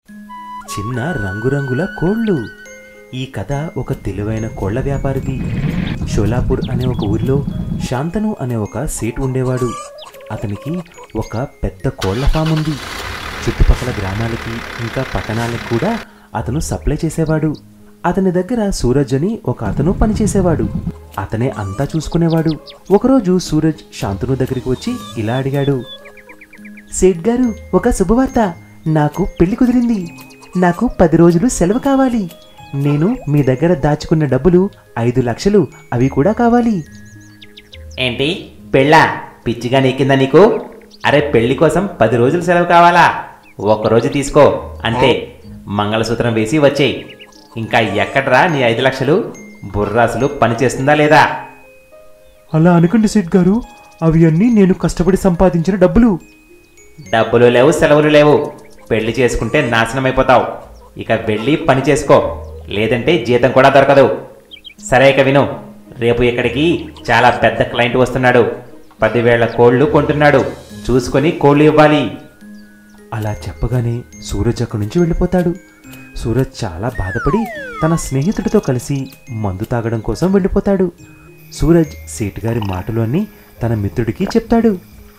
చిన్న రంగురంగుల కోళ్ళు ఈ కథ ఒక తెలివైన కోళ్ల వ్యాపారిది షోలాపూర్ అనే ఒక ఊరిలో శాంతను అనే ఒక సేట్ ఉండేవాడు అతనికి ఒక పెద్ద కోళ్ల ఫామ్ ఉంది చుట్టుపక్కల గ్రామాలకి ఇంకా పట్టణాలకు కూడా అతను సప్లై చేసేవాడు అతని దగ్గర సూరజ్ అని ఒక అతను పనిచేసేవాడు అతనే అంతా చూసుకునేవాడు ఒకరోజు సూరజ్ శాంతను దగ్గరికి వచ్చి ఇలా అడిగాడు సేట్ గారు ఒక శుభవార్త నాకు పెళ్లి కుదిరింది నాకు పది రోజులు సెలవు కావాలి నేను మీ దగ్గర దాచుకున్న డబ్బులు ఐదు లక్షలు అవి కూడా కావాలి ఏంటి పెళ్ళా పిచ్చిగా నీకిందా నీకు అరే పెళ్లి కోసం పది రోజులు సెలవు కావాలా ఒక్కరోజు తీసుకో అంతే మంగళసూత్రం వేసి వచ్చేయి ఇంకా ఎక్కడ్రా నీ ఐదు లక్షలు బుర్రాసులు పనిచేస్తుందా లేదా అలా అనకండి సేట్ గారు అవి అన్నీ నేను కష్టపడి సంపాదించిన డబ్బులు డబ్బులు లేవు సెలవులు లేవు పెళ్లి చేసుకుంటే నాశనం అయిపోతావు ఇక వెళ్ళి పని చేసుకో లేదంటే జీతం కూడా దొరకదు సరే ఇక విను రేపు ఇక్కడికి చాలా పెద్ద క్లయింట్ వస్తున్నాడు పదివేల కోళ్ళు కొంటున్నాడు చూసుకొని కోళ్ళు ఇవ్వాలి అలా చెప్పగానే సూరజ్ అక్కడి నుంచి వెళ్ళిపోతాడు సూరజ్ చాలా బాధపడి తన స్నేహితుడితో కలిసి మందు తాగడం కోసం వెళ్ళిపోతాడు సూరజ్ సేట్ గారి మాటలు అన్నీ తన మిత్రుడికి చెప్తాడు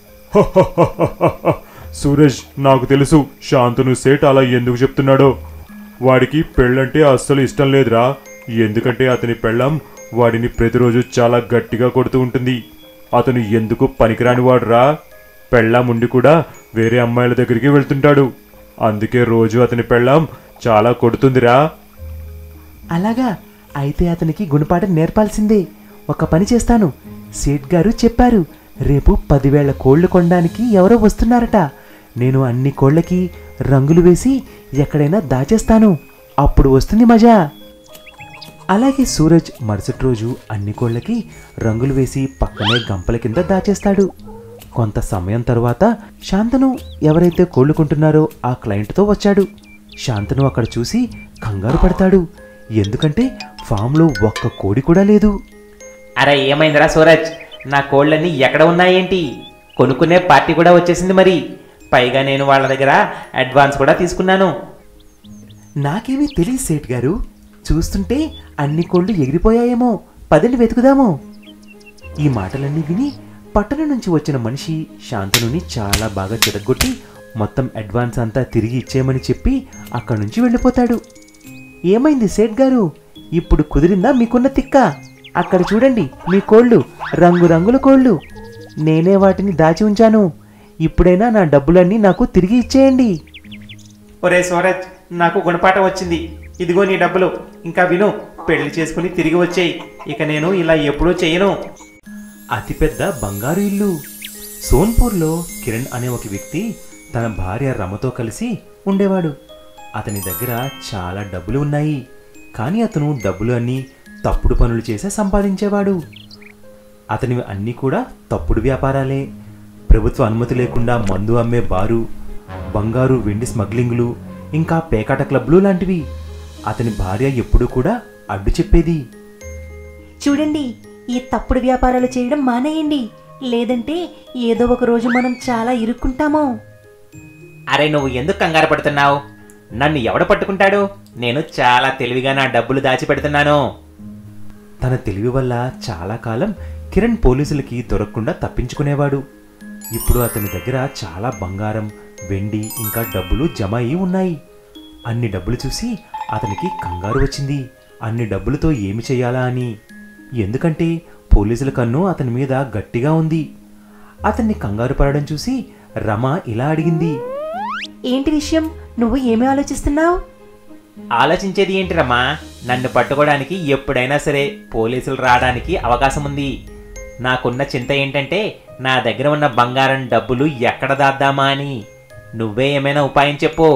సూరజ్ నాకు తెలుసు శాంతను సేట్ అలా ఎందుకు చెప్తున్నాడో వాడికి పెళ్ళంటే అస్సలు ఇష్టం లేదురా ఎందుకంటే అతని పెళ్ళం వాడిని ప్రతిరోజు చాలా గట్టిగా కొడుతూ ఉంటుంది అతను ఎందుకు పనికిరాని వాడురా పెళ్ళాం ఉండి కూడా వేరే అమ్మాయిల దగ్గరికి వెళ్తుంటాడు అందుకే రోజు అతని పెళ్ళాం చాలా కొడుతుందిరా అలాగా అయితే అతనికి గుణపాఠం నేర్పాల్సిందే ఒక పని చేస్తాను సేట్ గారు చెప్పారు రేపు పదివేల కోళ్లు కొనడానికి ఎవరో వస్తున్నారట నేను అన్ని కోళ్ళకి రంగులు వేసి ఎక్కడైనా దాచేస్తాను అప్పుడు వస్తుంది మజా అలాగే సూరజ్ మరుసటి రోజు అన్ని కోళ్ళకి రంగులు వేసి పక్కనే గంపల కింద దాచేస్తాడు కొంత సమయం తరువాత శాంతను ఎవరైతే కోళ్లు కొంటున్నారో ఆ క్లయింట్తో వచ్చాడు శాంతను అక్కడ చూసి కంగారు పడతాడు ఎందుకంటే ఫామ్లో ఒక్క కోడి కూడా లేదు అరే ఏమైందిరా సూరజ్ నా కోళ్ళన్నీ ఎక్కడ ఉన్నాయేంటి కొనుక్కునే పార్టీ కూడా వచ్చేసింది మరి పైగా నేను వాళ్ళ దగ్గర అడ్వాన్స్ కూడా తీసుకున్నాను నాకేమీ తెలియదు సేట్ గారు చూస్తుంటే అన్ని కోళ్ళు ఎగిరిపోయాయేమో పదండి వెతుకుదాము ఈ మాటలన్నీ విని పట్టణం నుంచి వచ్చిన మనిషి శాంతనుని చాలా బాగా చిరగొట్టి మొత్తం అడ్వాన్స్ అంతా తిరిగి ఇచ్చేయమని చెప్పి అక్కడి నుంచి వెళ్ళిపోతాడు ఏమైంది సేట్ గారు ఇప్పుడు కుదిరిందా మీకున్న తిక్క అక్కడ చూడండి మీ కోళ్ళు రంగురంగుల కోళ్ళు నేనే వాటిని దాచి ఉంచాను ఇప్పుడైనా నా డబ్బులన్నీ నాకు తిరిగి ఇచ్చేయండి ఒరే సూరజ్ నాకు గుణపాఠం వచ్చింది ఇదిగో నీ డబ్బులు ఇంకా విను పెళ్లి చేసుకుని తిరిగి వచ్చేయి ఇక నేను ఇలా ఎప్పుడూ చేయను అతిపెద్ద బంగారు ఇల్లు సోన్పూర్లో కిరణ్ అనే ఒక వ్యక్తి తన భార్య రమతో కలిసి ఉండేవాడు అతని దగ్గర చాలా డబ్బులు ఉన్నాయి కానీ అతను డబ్బులు అన్నీ తప్పుడు పనులు చేసే సంపాదించేవాడు అతనివి అన్నీ కూడా తప్పుడు వ్యాపారాలే ప్రభుత్వ అనుమతి లేకుండా మందు అమ్మే బారు బంగారు వెండి స్మగ్లింగులు ఇంకా పేకాట క్లబ్లు లాంటివి అతని భార్య ఎప్పుడూ కూడా అడ్డు చెప్పేది చూడండి ఈ తప్పుడు వ్యాపారాలు చేయడం మానేయండి లేదంటే ఏదో ఒక రోజు మనం చాలా ఇరుక్కుంటాము అరే నువ్వు ఎందుకు కంగారు పడుతున్నావు నన్ను ఎవడ పట్టుకుంటాడు నేను చాలా తెలివిగా నా డబ్బులు దాచిపెడుతున్నాను తన తెలివి వల్ల చాలా కాలం కిరణ్ పోలీసులకి దొరకకుండా తప్పించుకునేవాడు ఇప్పుడు అతని దగ్గర చాలా బంగారం వెండి ఇంకా డబ్బులు జమ అయి ఉన్నాయి అన్ని డబ్బులు చూసి అతనికి కంగారు వచ్చింది అన్ని డబ్బులతో ఏమి చేయాలా అని ఎందుకంటే పోలీసుల కన్ను అతని మీద గట్టిగా ఉంది అతన్ని కంగారు పడడం చూసి రమ ఇలా అడిగింది ఏంటి విషయం నువ్వు ఏమి ఆలోచిస్తున్నావు ఆలోచించేది ఏంటిరమ్మా నన్ను పట్టుకోవడానికి ఎప్పుడైనా సరే పోలీసులు రావడానికి అవకాశం ఉంది నాకున్న చింత ఏంటంటే నా దగ్గర ఉన్న బంగారం డబ్బులు ఎక్కడ దాద్దామా అని నువ్వే ఏమైనా ఉపాయం చెప్పు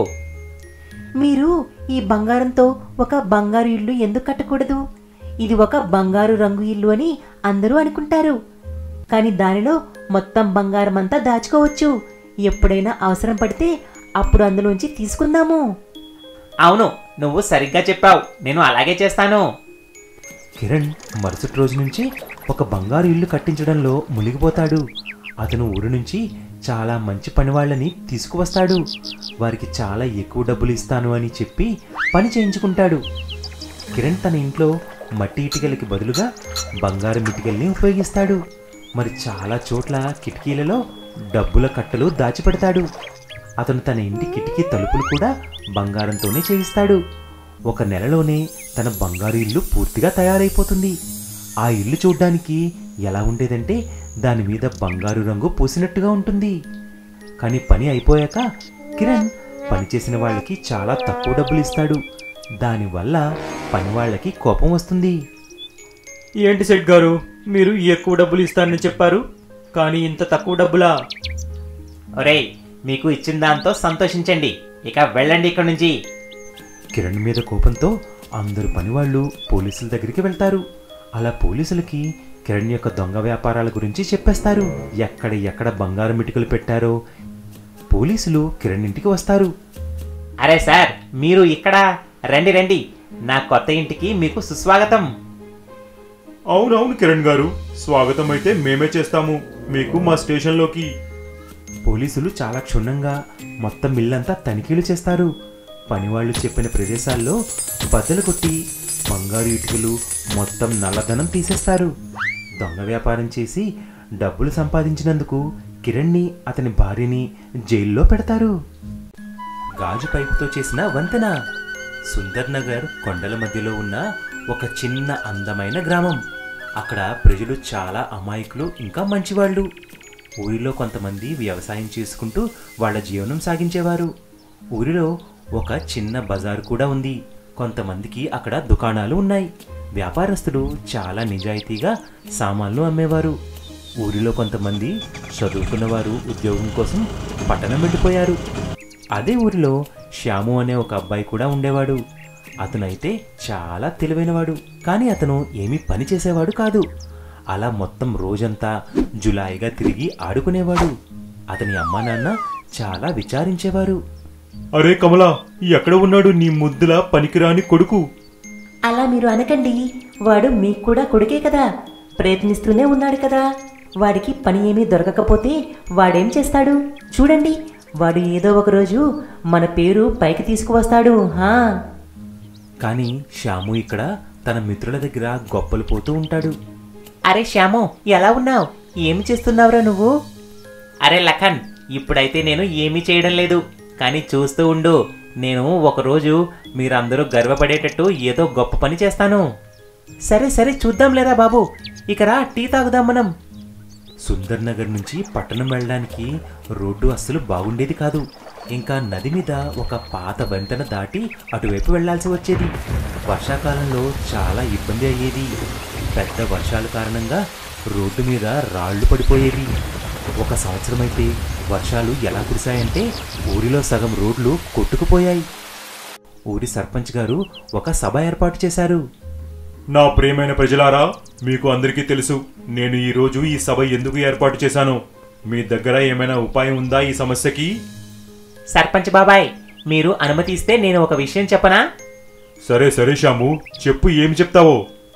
మీరు ఈ బంగారంతో ఒక బంగారు ఇల్లు ఎందుకు కట్టకూడదు ఇది ఒక బంగారు రంగు ఇల్లు అని అందరూ అనుకుంటారు కానీ దానిలో మొత్తం బంగారం అంతా దాచుకోవచ్చు ఎప్పుడైనా అవసరం పడితే అప్పుడు అందులోంచి తీసుకుందాము అవును నువ్వు సరిగ్గా చెప్పావు నేను అలాగే చేస్తాను కిరణ్ మరుసటి రోజు నుంచి ఒక బంగారు ఇల్లు కట్టించడంలో మునిగిపోతాడు అతను ఊరి నుంచి చాలా మంచి పనివాళ్ళని తీసుకువస్తాడు వారికి చాలా ఎక్కువ డబ్బులు ఇస్తాను అని చెప్పి పని చేయించుకుంటాడు కిరణ్ తన ఇంట్లో మట్టి ఇటుకలకి బదులుగా బంగారం ఇటుకల్ని ఉపయోగిస్తాడు మరి చాలా చోట్ల కిటికీలలో డబ్బుల కట్టలు దాచిపెడతాడు అతను తన ఇంటి కిటికీ తలుపులు కూడా బంగారంతోనే చేయిస్తాడు ఒక నెలలోనే తన బంగారు ఇల్లు పూర్తిగా తయారైపోతుంది ఆ ఇల్లు చూడ్డానికి ఎలా ఉండేదంటే దాని మీద బంగారు రంగు పూసినట్టుగా ఉంటుంది కానీ పని అయిపోయాక కిరణ్ పనిచేసిన వాళ్ళకి చాలా తక్కువ డబ్బులు ఇస్తాడు దానివల్ల పని వాళ్ళకి కోపం వస్తుంది ఏంటి సెట్ గారు మీరు ఎక్కువ డబ్బులు ఇస్తానని చెప్పారు కానీ ఇంత తక్కువ డబ్బులా ఒరేయ్ మీకు ఇచ్చిన దాంతో సంతోషించండి ఇక వెళ్ళండి ఇక్కడి నుంచి కిరణ్ మీద కోపంతో అందరు పనివాళ్ళు పోలీసుల దగ్గరికి వెళ్తారు అలా పోలీసులకి కిరణ్ యొక్క దొంగ వ్యాపారాల గురించి చెప్పేస్తారు ఎక్కడ ఎక్కడ బంగారం మిటికలు పెట్టారో పోలీసులు కిరణ్ ఇంటికి వస్తారు అరే సార్ మీరు ఇక్కడ రండి రండి నా కొత్త ఇంటికి మీకు సుస్వాగతం అవునవును కిరణ్ గారు స్వాగతం అయితే మేమే చేస్తాము మీకు మా స్టేషన్లోకి పోలీసులు చాలా క్షుణ్ణంగా మొత్తం మిల్లంతా తనిఖీలు చేస్తారు పనివాళ్ళు చెప్పిన ప్రదేశాల్లో బద్దలు కొట్టి బంగారు ఇటుకలు మొత్తం నల్లధనం తీసేస్తారు దొంగ వ్యాపారం చేసి డబ్బులు సంపాదించినందుకు కిరణ్ని అతని భార్యని జైల్లో పెడతారు గాజు పైపుతో చేసిన వంతెన సుందర్ నగర్ కొండల మధ్యలో ఉన్న ఒక చిన్న అందమైన గ్రామం అక్కడ ప్రజలు చాలా అమాయకులు ఇంకా మంచివాళ్ళు ఊరిలో కొంతమంది వ్యవసాయం చేసుకుంటూ వాళ్ళ జీవనం సాగించేవారు ఊరిలో ఒక చిన్న బజారు కూడా ఉంది కొంతమందికి అక్కడ దుకాణాలు ఉన్నాయి వ్యాపారస్తులు చాలా నిజాయితీగా సామాన్లు అమ్మేవారు ఊరిలో కొంతమంది చదువుకున్నవారు ఉద్యోగం కోసం పట్టణం వెళ్ళిపోయారు అదే ఊరిలో శ్యాము అనే ఒక అబ్బాయి కూడా ఉండేవాడు అతనైతే చాలా తెలివైనవాడు కానీ అతను ఏమీ పని చేసేవాడు కాదు అలా మొత్తం రోజంతా జులాయిగా తిరిగి ఆడుకునేవాడు అతని అమ్మా నాన్న చాలా విచారించేవారు అరే కమలా ఎక్కడ ఉన్నాడు నీ ముద్దుల పనికిరాని కొడుకు అలా మీరు అనకండి వాడు మీకు కూడా కొడుకే కదా ప్రయత్నిస్తూనే ఉన్నాడు కదా వాడికి పని ఏమీ దొరకకపోతే వాడేం చేస్తాడు చూడండి వాడు ఏదో ఒక రోజు మన పేరు పైకి తీసుకువస్తాడు హా కానీ శ్యాము ఇక్కడ తన మిత్రుల దగ్గర గొప్పలు పోతూ ఉంటాడు అరే శ్యాము ఎలా ఉన్నావు ఏమి చేస్తున్నావురా నువ్వు అరే లఖన్ ఇప్పుడైతే నేను ఏమీ చేయడం లేదు కానీ చూస్తూ ఉండు నేను ఒకరోజు మీరందరూ గర్వపడేటట్టు ఏదో గొప్ప పని చేస్తాను సరే సరే చూద్దాం లేరా బాబు ఇక రా టీ తాగుదాం మనం సుందర్ నగర్ నుంచి పట్టణం వెళ్ళడానికి రోడ్డు అస్సలు బాగుండేది కాదు ఇంకా నది మీద ఒక పాత వంతెన దాటి అటువైపు వెళ్ళాల్సి వచ్చేది వర్షాకాలంలో చాలా ఇబ్బంది అయ్యేది పెద్ద వర్షాల కారణంగా రోడ్డు మీద రాళ్లు పడిపోయేవి ఒక సంవత్సరం అయితే వర్షాలు ఎలా కురిశాయంటే ఊరిలో సగం రోడ్లు కొట్టుకుపోయాయి ఊరి సర్పంచ్ గారు ఒక సభ ఏర్పాటు చేశారు నా ప్రియమైన ప్రజలారా మీకు అందరికీ తెలుసు నేను ఈ రోజు ఈ సభ ఎందుకు ఏర్పాటు చేశాను మీ దగ్గర ఏమైనా ఉపాయం ఉందా ఈ సమస్యకి సర్పంచ్ బాబాయ్ మీరు అనుమతి ఇస్తే నేను ఒక విషయం చెప్పనా సరే సరే శ్యాము చెప్పు ఏమి చెప్తావో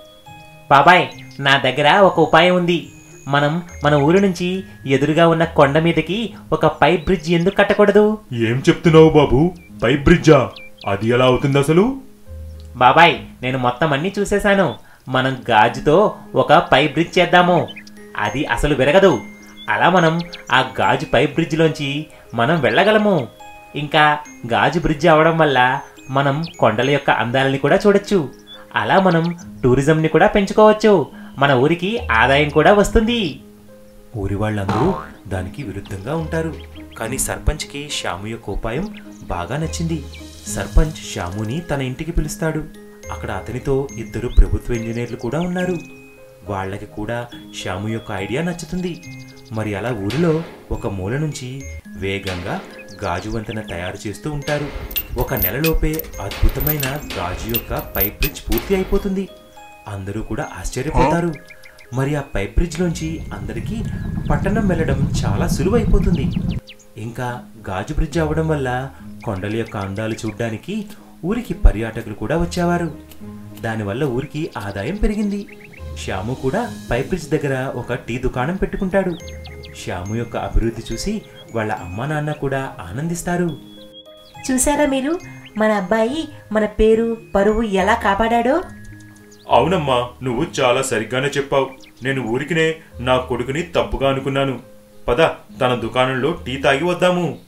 బాబాయ్ నా దగ్గర ఒక ఉపాయం ఉంది మనం మన ఊరు నుంచి ఎదురుగా ఉన్న కొండ మీదకి ఒక పైప్ బ్రిడ్జ్ ఎందుకు కట్టకూడదు ఏం చెప్తున్నావు బాబు పైప్ బ్రిడ్జా అది ఎలా అవుతుంది అసలు బాబాయ్ నేను మొత్తం అన్ని చూసేశాను మనం గాజుతో ఒక పైప్ బ్రిడ్జ్ చేద్దాము అది అసలు విరగదు అలా మనం ఆ గాజు పైప్ బ్రిడ్జ్లోంచి మనం వెళ్ళగలము ఇంకా గాజు బ్రిడ్జ్ అవడం వల్ల మనం కొండల యొక్క అందాలని కూడా చూడొచ్చు అలా మనం టూరిజంని కూడా పెంచుకోవచ్చు మన ఊరికి ఆదాయం కూడా వస్తుంది ఊరి వాళ్ళందరూ దానికి విరుద్ధంగా ఉంటారు కానీ సర్పంచ్కి శ్యాము యొక్క ఉపాయం బాగా నచ్చింది సర్పంచ్ శ్యాముని తన ఇంటికి పిలుస్తాడు అక్కడ అతనితో ఇద్దరు ప్రభుత్వ ఇంజనీర్లు కూడా ఉన్నారు వాళ్ళకి కూడా శ్యాము యొక్క ఐడియా నచ్చుతుంది మరి అలా ఊరిలో ఒక మూల నుంచి వేగంగా గాజు వంతెన తయారు చేస్తూ ఉంటారు ఒక నెలలోపే అద్భుతమైన గాజు యొక్క పైప్ బ్రిడ్జ్ పూర్తి అయిపోతుంది అందరూ కూడా ఆశ్చర్యపోతారు మరి ఆ పైప్ బ్రిడ్జ్ లోంచి అందరికీ పట్టణం వెళ్ళడం చాలా సులువైపోతుంది ఇంకా గాజు బ్రిడ్జ్ అవ్వడం వల్ల కొండల యొక్క అందాలు చూడ్డానికి ఊరికి పర్యాటకులు కూడా వచ్చేవారు దానివల్ల ఊరికి ఆదాయం పెరిగింది శ్యాము కూడా పైప్ బ్రిడ్జ్ దగ్గర ఒక టీ దుకాణం పెట్టుకుంటాడు శ్యాము యొక్క అభివృద్ధి చూసి వాళ్ళ అమ్మా నాన్న కూడా ఆనందిస్తారు చూసారా మీరు మన అబ్బాయి మన పేరు పరువు ఎలా కాపాడాడో అవునమ్మా నువ్వు చాలా సరిగ్గానే చెప్పావు నేను ఊరికినే నా కొడుకుని తప్పుగా అనుకున్నాను పద తన దుకాణంలో టీ తాగి వద్దాము